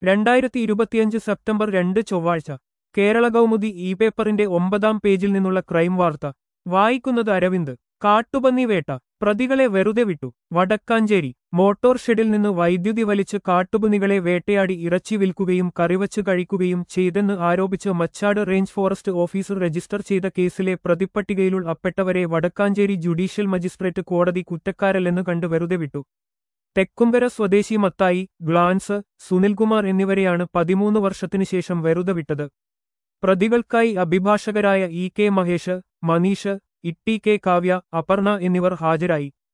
രണ്ടായിരത്തി ഇരുപത്തിയഞ്ച് സെപ്റ്റംബർ രണ്ട് ചൊവ്വാഴ്ച കേരള കൗമുദി ഇ പേപ്പറിന്റെ ഒമ്പതാം പേജിൽ നിന്നുള്ള ക്രൈം വാർത്ത വായിക്കുന്നത് അരവിന്ദ് കാട്ടുപന്നി വേട്ട പ്രതികളെ വെറുതെ വിട്ടു വടക്കാഞ്ചേരി മോട്ടോർ ഷെഡിൽ നിന്ന് വൈദ്യുതി വലിച്ച് കാട്ടുപന്നികളെ വേട്ടയാടി ഇറച്ചി വിൽക്കുകയും കറിവച്ച് കഴിക്കുകയും ചെയ്തെന്ന് ആരോപിച്ച് Machad range forest officer register ചെയ്ത കേസിലെ പ്രതിപ്പട്ടികയിലുൾപ്പെട്ടവരെ വടക്കാഞ്ചേരി ജുഡീഷ്യൽ മജിസ്ട്രേറ്റ് കോടതി കുറ്റക്കാരല്ലെന്ന് കണ്ട് വെറുതെ വിട്ടു തെക്കുംകര സ്വദേശി മത്തായി ഗ്ലാൻസ് സുനിൽകുമാർ എന്നിവരെയാണ് പതിമൂന്ന് വർഷത്തിനു ശേഷം വെറുതെ വിട്ടത് പ്രതികൾക്കായി അഭിഭാഷകരായ E K Mahesh Manish Itty K Kavya Aparna എന്നിവർ ഹാജരായി